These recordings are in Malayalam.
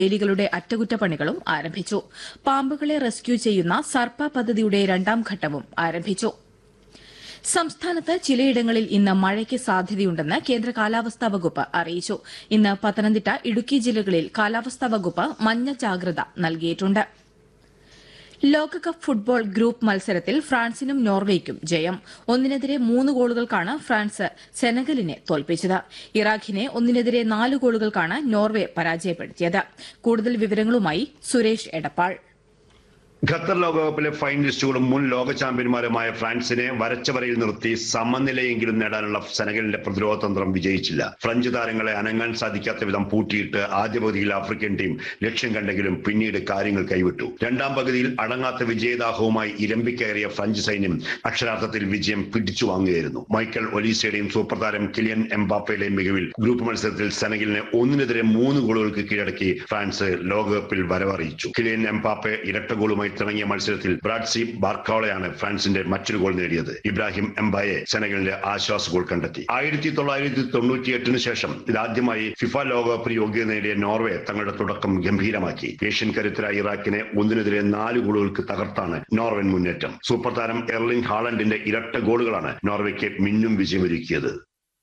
വേലികളുടെ അറ്റകുറ്റപ്പണികളും ആരംഭിച്ചു പാമ്പുകളെ റെസ്ക്യൂ ചെയ്യുന്ന സർപ്പ പദ്ധതിയുടെ രണ്ടാം ഘട്ടവും ആരംഭിച്ചു സംസ്ഥാനത്ത് ചിലയിടങ്ങളിൽ ഇന്ന് മഴയ്ക്ക് സാധ്യതയുണ്ടെന്ന് കേന്ദ്ര കാലാവസ്ഥാ വകുപ്പ് അറിയിച്ചു ഇന്ന് പത്തനംതിട്ട ഇടുക്കി ജില്ലകളിൽ കാലാവസ്ഥാ വകുപ്പ് മഞ്ഞ ജാഗ്രത നൽകിയിട്ടുണ്ട് ലോകകപ്പ് ഫുട്ബോൾ ഗ്രൂപ്പ് മത്സരത്തിൽ ഫ്രാൻസിനും നോർവേയ്ക്കും ജയം ഒന്നിനെതിരെ മൂന്ന് ഗോളുകൾക്കാണ് ഫ്രാൻസ് സെനഗലിനെ തോൽപ്പിച്ചത് ഇറാഖിനെ ഒന്നിനെതിരെ നാല് ഗോളുകൾക്കാണ് നോർവെ പരാജയപ്പെടുത്തിയത് കൂടുതൽ വിവരങ്ങളുമായി സുരേഷ് എടപ്പാൾ ഖത്തർ ലോകകപ്പിലെ ഫൈനലിസ്റ്റുകളും മുൻ ലോക ചാമ്പ്യന്മാരുമായ ഫ്രാൻസിനെ വരച്ച വരയിൽ നിർത്തി സമനിലയെങ്കിലും നേടാനുള്ള സെനഗലിന്റെ പ്രതിരോധ തന്ത്രം വിജയിച്ചില്ല ഫ്രഞ്ച് താരങ്ങളെ അനങ്ങാൻ സാധിക്കാത്ത വിധം പൂട്ടിയിട്ട് ആദ്യ പകുതിയിൽ ആഫ്രിക്കൻ ടീം ലക്ഷ്യം കണ്ടെങ്കിലും പിന്നീട് കാര്യങ്ങൾ കൈവിട്ടു രണ്ടാം പകുതിയിൽ അടങ്ങാത്ത വിജയദാഹവുമായി ഇരമ്പിക്കയറിയ ഫ്രഞ്ച് സൈന്യം അക്ഷരാർത്ഥത്തിൽ വിജയം പിടിച്ചു വാങ്ങുകയായിരുന്നു മൈക്കൽ ഒലീസയുടെയും സൂപ്പർ താരം കിലിയൻ എംബാപ്പയുടെയും മികവിൽ ഗ്രൂപ്പ് മത്സരത്തിൽ സെനഗലിനെ ഒന്നിനെതിരെ മൂന്ന് ഗോളുകൾക്ക് കീഴടക്കി ഫ്രാൻസ് ലോകകപ്പിൽ വരവറിയിച്ചു കിലിയൻ എംബാപ്പെ ഇരട്ട ഗോളുമായി തിളങ്ങിയ മത്സരത്തിൽ ബ്രാഡ്സി ബാർക്കോളയാണ് ഫ്രാൻസിന്റെ മറ്റൊരു ഗോൾ നേടിയത് ഇബ്രാഹിം എംബായെ സെനഗലിന്റെ ആശ്വാസ ഗോൾ കണ്ടെത്തി ആയിരത്തി തൊള്ളായിരത്തി തൊണ്ണൂറ്റിയെട്ടിന് ശേഷം ഇതാദ്യമായി ഫിഫ ലോകകപ്പ് യോഗ്യത നേടിയ നോർവേ തങ്ങളുടെ തുടക്കം ഗംഭീരമാക്കി ഏഷ്യൻ കരുത്തരായ ഇറാഖിനെ ഒന്നിനെതിരെ നാല് ഗോളുകൾക്ക് തകർത്താണ് നോർവൻ മുന്നേറ്റം സൂപ്പർ താരം എർലിംഗ് ഹാളണ്ടിന്റെ ഇരട്ട ഗോളുകളാണ് നോർവേക്ക് മിന്നും വിജയമൊരുക്കിയത്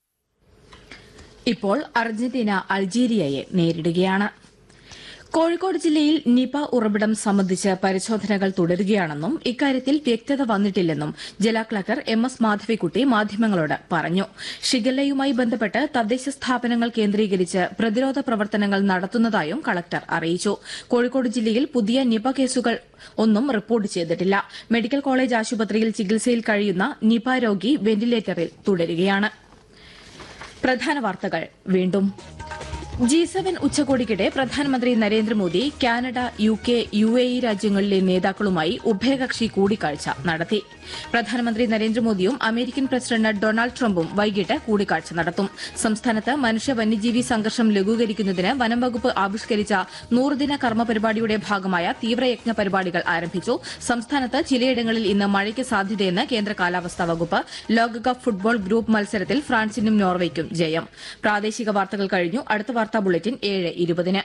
ഇപ്പോൾ അർജന്റീന അൾജീരിയയെ നേരിടുകയാണ് കോഴിക്കോട് ജില്ലയിൽ നിപ ഉറവിടം സംബന്ധിച്ച് പരിശോധനകൾ തുടരുകയാണെന്നും ഇക്കാര്യത്തിൽ വ്യക്തത വന്നിട്ടില്ലെന്നും ജില്ലാ കളക്ടർ എം എസ് മാധവിക്കുട്ടി മാധ്യമങ്ങളോട് പറഞ്ഞു ഷിഗല്ലയുമായി ബന്ധപ്പെട്ട് തദ്ദേശ സ്ഥാപനങ്ങൾ കേന്ദ്രീകരിച്ച് പ്രതിരോധ പ്രവർത്തനങ്ങൾ നടത്തുന്നതായും കളക്ടർ അറിയിച്ചു കോഴിക്കോട് ജില്ലയിൽ പുതിയ നിപ കേസുകൾ ഒന്നും റിപ്പോർട്ട് ചെയ്തിട്ടില്ല മെഡിക്കൽ കോളേജ് ആശുപത്രിയിൽ ചികിത്സയിൽ കഴിയുന്ന നിപ രോഗി വെന്റിലേറ്ററിൽ തുടരുകയാണ് പ്രധാന വാർത്തകൾ വീണ്ടും ജി സെവൻ ഉച്ചകോടിക്കിടെ പ്രധാനമന്ത്രി Narendra Modi Canada U K U A E രാജ്യങ്ങളിലെ നേതാക്കളുമായി ഉഭയകക്ഷി കൂടിക്കാഴ്ച നടത്തി പ്രധാനമന്ത്രി നരേന്ദ്രമോദിയും അമേരിക്കൻ പ്രസിഡന്റ് ഡൊണാൾഡ് ട്രംപും വൈകിട്ട് കൂടിക്കാഴ്ച നടത്തും സംസ്ഥാനത്ത് മനുഷ്യ വന്യജീവി സംഘർഷം ലഘൂകരിക്കുന്നതിന് വനം വകുപ്പ് ആവിഷ്കരിച്ച നൂറുദിന കർമ്മ പരിപാടിയുടെ ഭാഗമായ തീവ്രയജ്ഞ പരിപാടികൾ ആരംഭിച്ചു സംസ്ഥാനത്ത് ചിലയിടങ്ങളിൽ ഇന്ന് മഴയ്ക്ക് സാധ്യതയെന്ന് കേന്ദ്ര കാലാവസ്ഥാ വകുപ്പ് ലോകകപ്പ് ഫുട്ബോൾ ഗ്രൂപ്പ് മത്സരത്തിൽ ഫ്രാൻസിനും നോർവേയ്ക്കും ജയം പ്രാദേശിക വാർത്തകൾ കഴിഞ്ഞു അടുത്ത വാർത്താ ബുള്ളറ്റിൻ ഏഴ് ഇരുപതിന്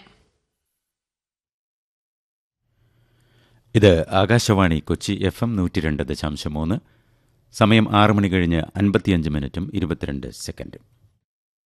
ഇത് ആകാശവാണി കൊച്ചി എഫ് എം നൂറ്റി രണ്ട് ദശാംശം മൂന്ന് സമയം ആറ് മണി കഴിഞ്ഞ് അൻപത്തിയഞ്ച് മിനിറ്റും ഇരുപത്തിരണ്ട് സെക്കൻഡും